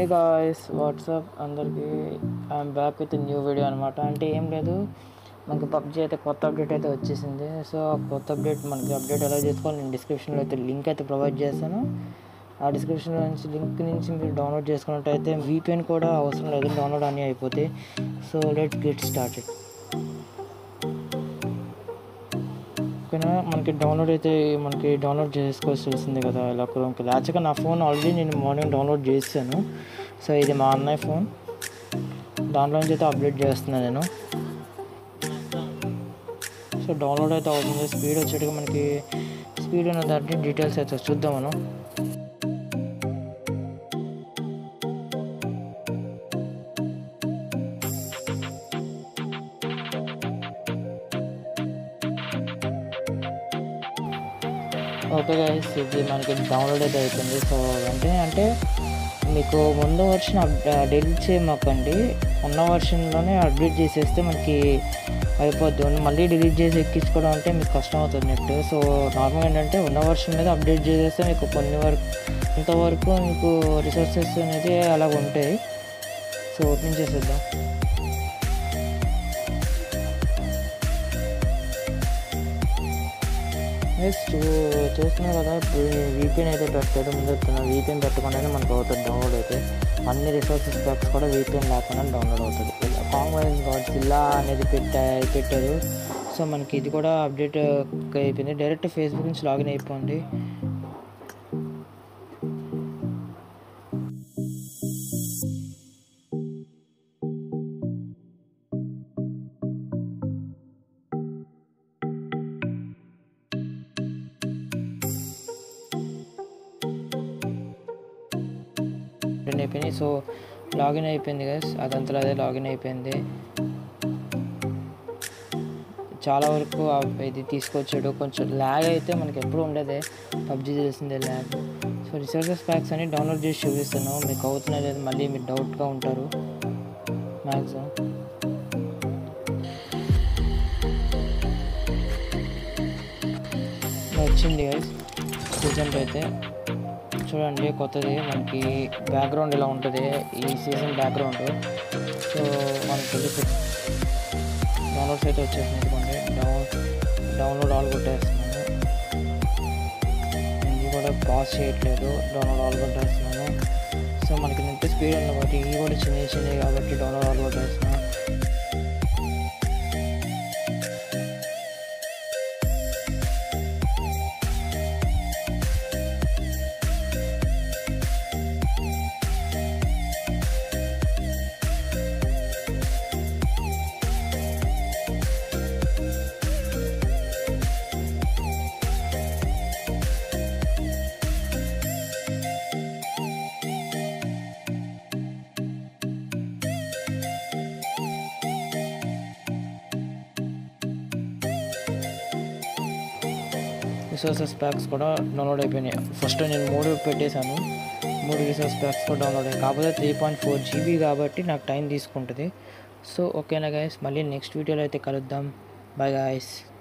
హే guys what's up అందరికీ I'm back with new video అనమాట అంటే ఏం లేదు మనకి పబ్జీ అయితే కొత్త అప్డేట్ అయితే వచ్చేసింది సో ఆ కొత్త అప్డేట్ మనకి అప్డేట్ ఎలా చేసుకోవాలి నేను డిస్క్రిప్షన్లో అయితే లింక్ అయితే ప్రొవైడ్ చేస్తాను ఆ డిస్క్రిప్షన్లో నుంచి లింక్ నుంచి మీరు డౌన్లోడ్ చేసుకున్నట్టయితే వీపీఎన్ కూడా అవసరం లేదు డౌన్లోడ్ అన్నీ అయిపోతాయి సో లెట్ గెట్ స్టార్టెడ్ ఓకేనా మనకి డౌన్లోడ్ అయితే మనకి డౌన్లోడ్ చేసుకోవాల్సి తెలిసింది కదా ఇలా క్రోమ్కి యాక్చువల్గా నా ఫోన్ ఆల్రెడీ నేను మార్నింగ్ డౌన్లోడ్ చేశాను సో ఇది మా అన్నయ్య ఫోన్ దాంట్లో నుంచి అయితే అప్డేట్ చేస్తున్నాను నేను సో డౌన్లోడ్ అయితే అవుతుంది స్పీడ్ వచ్చేట్టుగా మనకి స్పీడ్ ఉన్న దాంట్లో డీటెయిల్స్ అయితే చూద్దాం మనం ఓకే గైస్ ఇది మనకి డౌన్లోడ్ అయితే అయిపోయింది సో వెంటనే అంటే మీకు ముందు వర్షన్ డిలీట్ చేయమాకండి ఉన్న వర్షన్లోనే అప్డేట్ చేసేస్తే మనకి అయిపోద్ది మళ్ళీ డిలీట్ చేసి ఎక్కించుకోవడం అంటే మీకు కష్టం అవుతుంది నెట్ సో నార్మల్ ఏంటంటే ఉన్న వర్షన్ మీద అప్డేట్ చేసేస్తే మీకు కొన్ని వరకు ఇంతవరకు మీకు రిసోర్సెస్ అనేది అలాగ ఉంటాయి సో ఓపెన్ చేసేద్దాం ఎస్ చూ చూస్తున్నారు కదా ఇప్పుడు వీపీఎన్ అయితే పెట్టాడు ముందు వస్తున్నా వీపీఎన్ పెట్టకుండానే మనకు అవుతుంది డౌన్లోడ్ అయితే అన్ని రిసోర్సెస్ ప్యాక్స్ కూడా వీపీఎన్ లేకుండా డౌన్లోడ్ అవుతుంది కాంగ్రెస్ గాడ్ జిల్లా అనేది పెట్టా పెట్టారు సో మనకి ఇది కూడా అప్డేట్ అయిపోయింది డైరెక్ట్ ఫేస్బుక్ నుంచి లాగిన్ అయిపోండి లాగిన్ అయిపోయినాయి సో లాగిన్ అయిపోయింది గైస్ అదంతా అదే లాగిన్ అయిపోయింది చాలా వరకు ఆ ఇది తీసుకొచ్చాడు కొంచెం ల్యాగ్ అయితే మనకి ఎప్పుడు ఉండేదే పబ్జీ తెలిసిందే ల్యాగ్ సో రిసోర్సెస్ ప్యాక్స్ అని డౌన్లోడ్ చేసి చూపిస్తాను మీకు అవుతున్నాయి లేదు మళ్ళీ మీరు డౌట్గా ఉంటారు మ్యాక్సిమం వచ్చింది గైస్ ప్రజెంట్ అయితే చూడండి కొత్తది మనకి బ్యాక్గ్రౌండ్ ఇలా ఉంటుంది ఈ సీజన్ బ్యాక్గ్రౌండ్ సో మనకి డౌన్లోడ్స్ అయితే వచ్చేసింది అనుకోండి డౌన్ డౌన్లోడ్ ఆల్ కొట్టేస్తున్నాను ఇది కూడా పాస్ చేయట్లేదు డౌన్లోడ్ ఆల్ కొట్టేస్తున్నాను సో మనకి నెట్ స్పీడ్ ఉంది కాబట్టి ఇవి కూడా చిన్న చిన్నవి కాబట్టి డౌన్లోడ్ ఆల్ కొట్టేస్తున్నాను రిసోర్సెస్ ప్యాక్స్ కూడా డౌన్లోడ్ అయిపోయినాయి ఫస్ట్ నేను మూడు పెట్టేశాను మూడు రిసోర్స్ ప్యాక్స్ కూడా డౌన్లోడ్ అయ్యాయి కాకపోతే త్రీ పాయింట్ ఫోర్ జీబీ కాబట్టి నాకు టైం తీసుకుంటుంది సో ఓకేనా గైస్ మళ్ళీ నెక్స్ట్ వీడియోలో అయితే కలుద్దాం బాయ్ గాయస్